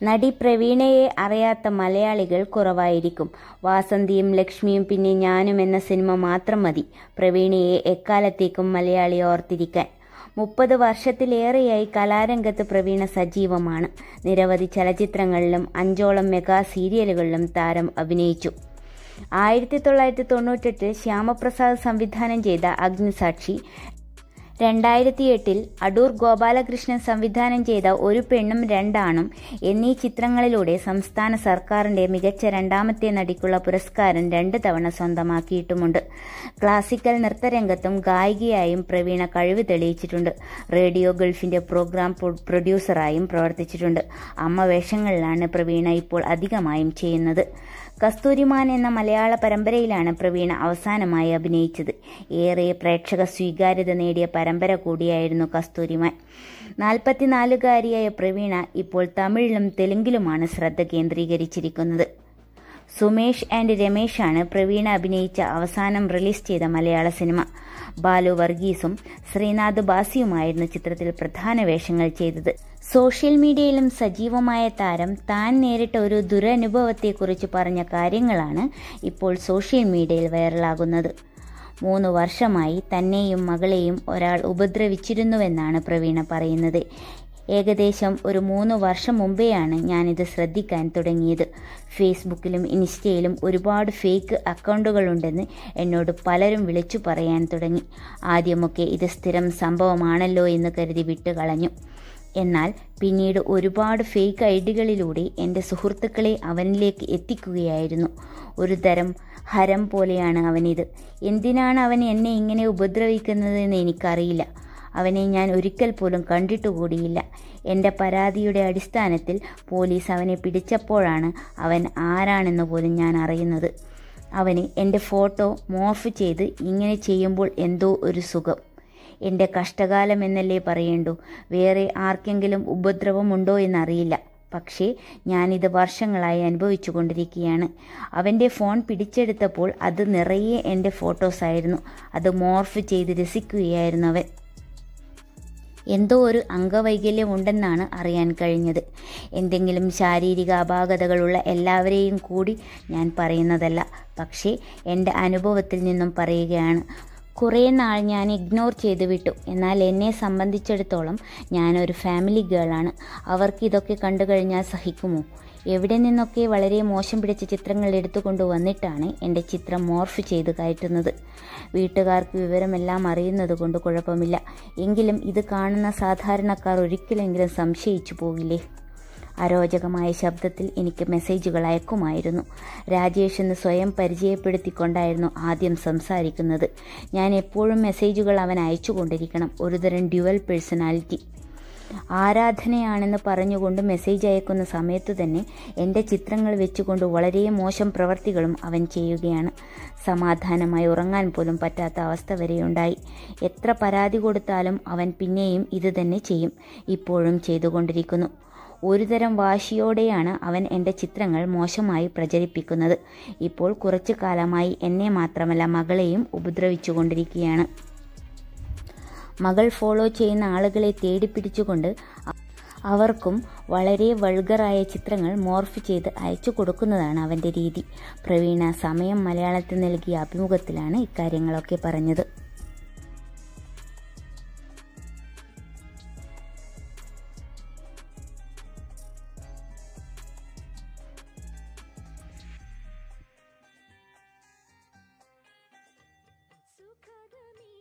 നടി പ്രവീണയെ അറിയാത്ത മലയാളികൾ കുറവായിരിക്കും വാസന്തിയും ലക്ഷ്മിയും പിന്നെ ഞാനും എന്ന സിനിമ മാത്രം മതി പ്രവീണയെ എക്കാലത്തേക്കും മലയാളി ഓർത്തിരിക്കാൻ മുപ്പത് വർഷത്തിലേറെയായി കലാരംഗത്ത് പ്രവീണ സജീവമാണ് നിരവധി ചലച്ചിത്രങ്ങളിലും അഞ്ചോളം മെഗാ സീരിയലുകളിലും താരം അഭിനയിച്ചു ആയിരത്തി തൊള്ളായിരത്തി തൊണ്ണൂറ്റെട്ടിൽ ശ്യാമപ്രസാദ് സംവിധാനം ചെയ്ത അഗ്നിസാക്ഷി രണ്ടായിരത്തി എട്ടിൽ അടൂർ ഗോപാലകൃഷ്ണൻ സംവിധാനം ചെയ്ത ഒരു പെണ്ണും രണ്ടാണും എന്നീ ചിത്രങ്ങളിലൂടെ സംസ്ഥാന സർക്കാരിന്റെ മികച്ച രണ്ടാമത്തെ നടിക്കുള്ള പുരസ്കാരം രണ്ട് തവണ സ്വന്തമാക്കിയിട്ടുമുണ്ട് ക്ലാസിക്കൽ നൃത്തരംഗത്തും ഗായികയായും പ്രവീണ കഴിവ് തെളിയിച്ചിട്ടുണ്ട് റേഡിയോ ഗൾഫിന്റെ പ്രോഗ്രാം പ്രൊഡ്യൂസറായും പ്രവർത്തിച്ചിട്ടുണ്ട് അമ്മ വേഷങ്ങളിലാണ് പ്രവീണ ഇപ്പോൾ അധികമായും ചെയ്യുന്നത് കസ്തൂരിമാൻ എന്ന മലയാള പരമ്പരയിലാണ് പ്രവീണ അവസാനമായി അഭിനയിച്ചത് ഏറെ പ്രേക്ഷക സ്വീകാര്യത നേടിയ പരമ്പര കൂടിയായിരുന്നു കസ്തൂരിമാൻ നാൽപ്പത്തിനാലുകാരിയായ പ്രവീണ ഇപ്പോൾ തമിഴിലും തെലുങ്കിലുമാണ് ശ്രദ്ധ കേന്ദ്രീകരിച്ചിരിക്കുന്നത് സുമേഷ് ആൻഡ് രമേശാണ് പ്രവീണ അഭിനയിച്ച അവസാനം റിലീസ് ചെയ്ത മലയാള സിനിമ ബാലു വർഗീസും ശ്രീനാഥ് ബാസിയുമായിരുന്നു ചിത്രത്തിൽ പ്രധാന വേഷങ്ങൾ ചെയ്തത് സോഷ്യൽ മീഡിയയിലും സജീവമായ താരം താൻ നേരിട്ട ഒരു ദുരനുഭവത്തെക്കുറിച്ച് പറഞ്ഞ കാര്യങ്ങളാണ് ഇപ്പോൾ സോഷ്യൽ മീഡിയയിൽ വൈറലാകുന്നത് മൂന്ന് വർഷമായി തന്നെയും മകളെയും ഒരാൾ ഉപദ്രവിച്ചിരുന്നുവെന്നാണ് പ്രവീണ പറയുന്നത് ഏകദേശം ഒരു മൂന്ന് വർഷം മുമ്പെയാണ് ഞാനിത് ശ്രദ്ധിക്കാൻ തുടങ്ങിയത് ഫേസ്ബുക്കിലും ഇൻസ്റ്റയിലും ഒരുപാട് ഫേക്ക് അക്കൗണ്ടുകളുണ്ടെന്ന് എന്നോട് പലരും വിളിച്ചു പറയാൻ തുടങ്ങി ആദ്യമൊക്കെ ഇത് സ്ഥിരം സംഭവമാണല്ലോ എന്ന് കരുതി വിട്ടുകളഞ്ഞു എന്നാൽ പിന്നീട് ഒരുപാട് ഫേക്ക് ഐഡികളിലൂടെ എൻ്റെ സുഹൃത്തുക്കളെ അവനിലേക്ക് എത്തിക്കുകയായിരുന്നു ഒരു തരം ഹരം പോലെയാണ് അവനിത് എന്തിനാണ് അവൻ എന്നെ ഇങ്ങനെ ഉപദ്രവിക്കുന്നതെന്ന് എനിക്കറിയില്ല അവനെ ഞാൻ ഒരിക്കൽ പോലും കണ്ടിട്ടുകൂടിയില്ല എൻ്റെ പരാതിയുടെ അടിസ്ഥാനത്തിൽ പോലീസ് അവനെ പിടിച്ചപ്പോഴാണ് അവൻ ആരാണെന്ന് പോലും ഞാൻ അറിയുന്നത് അവന് എൻ്റെ ഫോട്ടോ മോർഫ് ചെയ്ത് ഇങ്ങനെ ചെയ്യുമ്പോൾ എന്തോ ഒരു സുഖം എൻ്റെ കഷ്ടകാലം എന്നല്ലേ പറയേണ്ടു വേറെ ആർക്കെങ്കിലും ഉപദ്രവമുണ്ടോ എന്നറിയില്ല പക്ഷേ ഞാനിത് വർഷങ്ങളായി അനുഭവിച്ചു കൊണ്ടിരിക്കുകയാണ് അവൻ്റെ ഫോൺ പിടിച്ചെടുത്തപ്പോൾ അത് നിറയെ എൻ്റെ ഫോട്ടോസായിരുന്നു അത് മോർഫ് ചെയ്ത് രസിക്കുകയായിരുന്നു അവൻ എന്തോ ഒരു അംഗവൈകല്യം ഉണ്ടെന്നാണ് അറിയാൻ കഴിഞ്ഞത് എന്തെങ്കിലും ശാരീരിക അപാകതകളുള്ള എല്ലാവരെയും കൂടി ഞാൻ പറയുന്നതല്ല പക്ഷേ എൻ്റെ അനുഭവത്തിൽ നിന്നും പറയുകയാണ് കുറേ നാൾ ഞാൻ ഇഗ്നോർ ചെയ്ത് വിട്ടു എന്നാൽ എന്നെ സംബന്ധിച്ചിടത്തോളം ഞാനൊരു ഫാമിലി ഗേളാണ് അവർക്ക് ഇതൊക്കെ കണ്ടു കഴിഞ്ഞാൽ സഹിക്കുമോ എവിടെ നിന്നൊക്കെ വളരെ മോശം പിടിച്ച ചിത്രങ്ങൾ എടുത്തുകൊണ്ട് വന്നിട്ടാണ് എൻ്റെ ചിത്രം മോർഫ് ചെയ്ത് കയറ്റുന്നത് വീട്ടുകാർക്ക് വിവരമെല്ലാം അറിയുന്നത് കൊണ്ട് കുഴപ്പമില്ല എങ്കിലും ഇത് കാണുന്ന സാധാരണക്കാർ ഒരിക്കലെങ്കിലും സംശയിച്ചു പോകില്ലേ അരോചകമായ ശബ്ദത്തിൽ എനിക്ക് മെസ്സേജുകൾ അയക്കുമായിരുന്നു രാജേഷ് എന്ന് സ്വയം പരിചയപ്പെടുത്തിക്കൊണ്ടായിരുന്നു ആദ്യം സംസാരിക്കുന്നത് ഞാൻ എപ്പോഴും മെസ്സേജുകൾ അവൻ അയച്ചുകൊണ്ടിരിക്കണം ഒരുതരം ഡ്യുവൽ പേഴ്സണാലിറ്റി ആരാധനയാണെന്ന് പറഞ്ഞുകൊണ്ട് മെസ്സേജ് അയക്കുന്ന സമയത്തു തന്നെ എൻ്റെ ചിത്രങ്ങൾ വെച്ചുകൊണ്ട് വളരെ മോശം പ്രവർത്തികളും അവൻ ചെയ്യുകയാണ് സമാധാനമായി ഉറങ്ങാൻ പോലും പറ്റാത്ത അവസ്ഥ വരെയുണ്ടായി എത്ര പരാതി കൊടുത്താലും അവൻ പിന്നെയും ഇത് തന്നെ ചെയ്യും ഇപ്പോഴും ചെയ്തുകൊണ്ടിരിക്കുന്നു ഒരുതരം വാശിയോടെയാണ് അവൻ എൻ്റെ ചിത്രങ്ങൾ മോശമായി പ്രചരിപ്പിക്കുന്നത് ഇപ്പോൾ കുറച്ചു കാലമായി എന്നെ മാത്രമല്ല മകളെയും ഉപദ്രവിച്ചുകൊണ്ടിരിക്കുകയാണ് മകൾ ഫോളോ ചെയ്യുന്ന ആളുകളെ തേടിപ്പിടിച്ചുകൊണ്ട് അവർക്കും വളരെ വൾഗറായ ചിത്രങ്ങൾ മോർഫ് ചെയ്ത് അയച്ചു കൊടുക്കുന്നതാണ് അവൻ്റെ രീതി പ്രവീണ സമയം മലയാളത്തിൽ നൽകിയ അഭിമുഖത്തിലാണ് ഇക്കാര്യങ്ങളൊക്കെ പറഞ്ഞത് ಸುಖದ